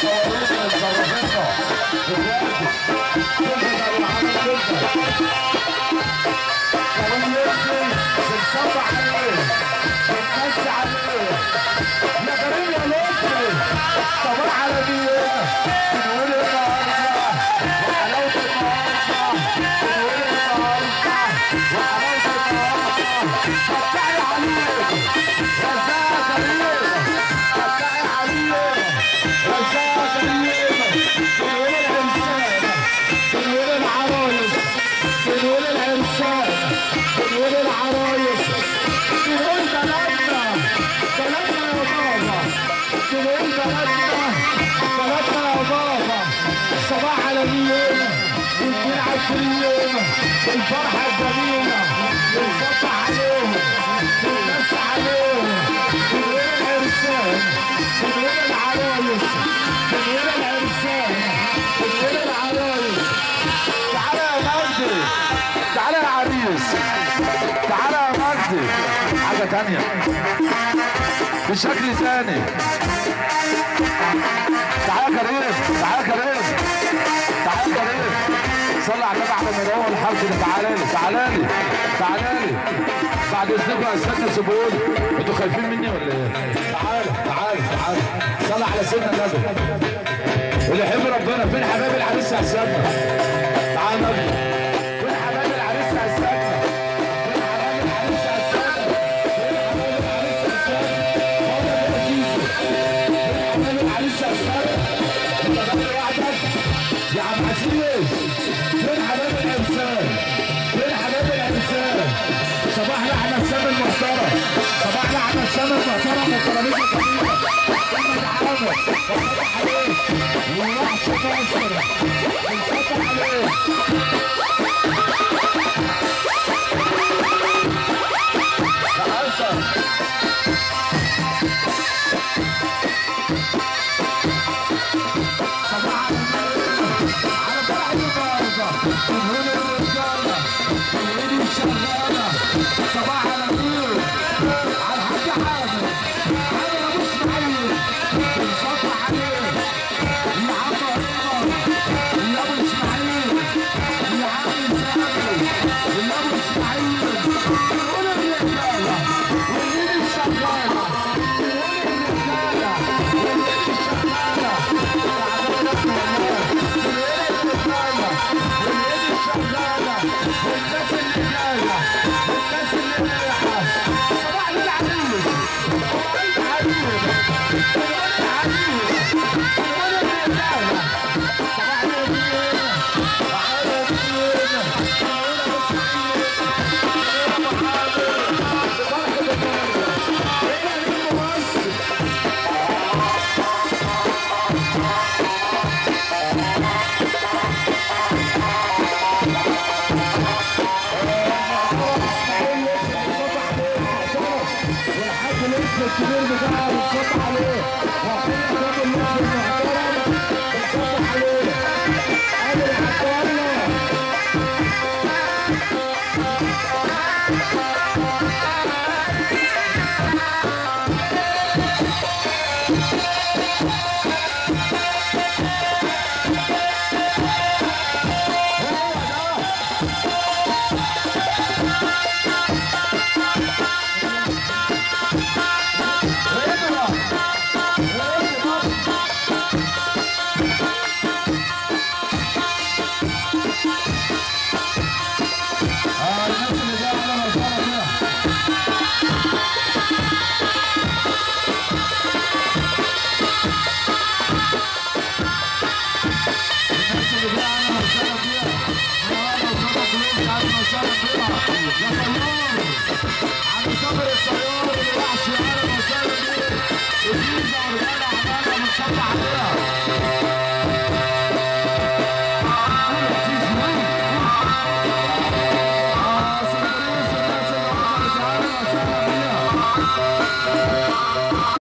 مصورين متصرفيننا دلوقتي تلفت ابو محمد تلفت كمان يمشي بنصب عليه بنمس عليه يا كريم يا لطفي صباح على مين بنقول النهارده وحلاوه النهارده بنقول النهارده وحلاوه النهارده فتحي عليك رزاق كريم فتحي عليك رزاق كريم بنقول الانسان بنقول العرايس بنقول الانسان بنقول العرايس بنقول بلدنا بلدنا يا بابا بنقول بلدنا بلدنا يا بابا صباح على اليوم والدين عشرين الفرحة الجميلة بنصبح عليهم بنمس عليهم بنقول العرسان بنقول العرايس بنقول العرسان بنقول العرايس تعالى يا مجدي تعالى يا عريس تعالى يا مجدي حاجة تانية بشكل تاني تعالى يا كريم تعالى يا كريم تعالى يا كريم صلي على النبي على مروه الحرب ده تعالى لي تعالى لي تعالى لي بعد اذنكم يا استاذ سيبوني انتوا خايفين مني ولا ايه؟ تعالى تعالى تعالى صلي على سيدنا النبي اللي يحب ربنا فين حبايب العريس يا حسابنا تعال نبي فين حبايب العريس يا حسابنا فين حبايب العريس يا حسابنا فين حبايب العريس يا حسابنا والله يا زيزو فين حبايب العريس يا حسابنا انت غير وحدك يا عم عزيز فين حبايب الانسان فين حبايب الانسان صباح لحنا السام المحترم صباح لحنا السام المحترم والترابيزه الجميله محمد عامر صباح عليه ووحش ناصر بنصبح عليه يا حسن صباح على فرح النهارده جمهور الرجاله الايد شغاله صباح على مين على الحاج حامد على ابو اسماعيل بنصبح عليه يا عم عمر يا ابو اسماعيل يا عم سامي يا ابو اسماعيل بنقول الرجاله والايد شغاله بنقول الرجاله والايد شغاله والناس اللي جايه والناس اللي رايحه صباح للعريس صباح للعريس صباح للعريس صباح للرجاله صباح للرجاله تعالى يا زين تعالى يا سعيد تعالى يا محمد صباح للرجاله هنا للممثل والحاج لطفي الكبير بتاعه بنصب عليه واخويا كامل لطفي المحترم بنصب عليه ادي الحاج والله اه الناس اللي جايه على مسارة كده الناس اللي جايه على مسارة كده على مسارة كلهم على مسارة كده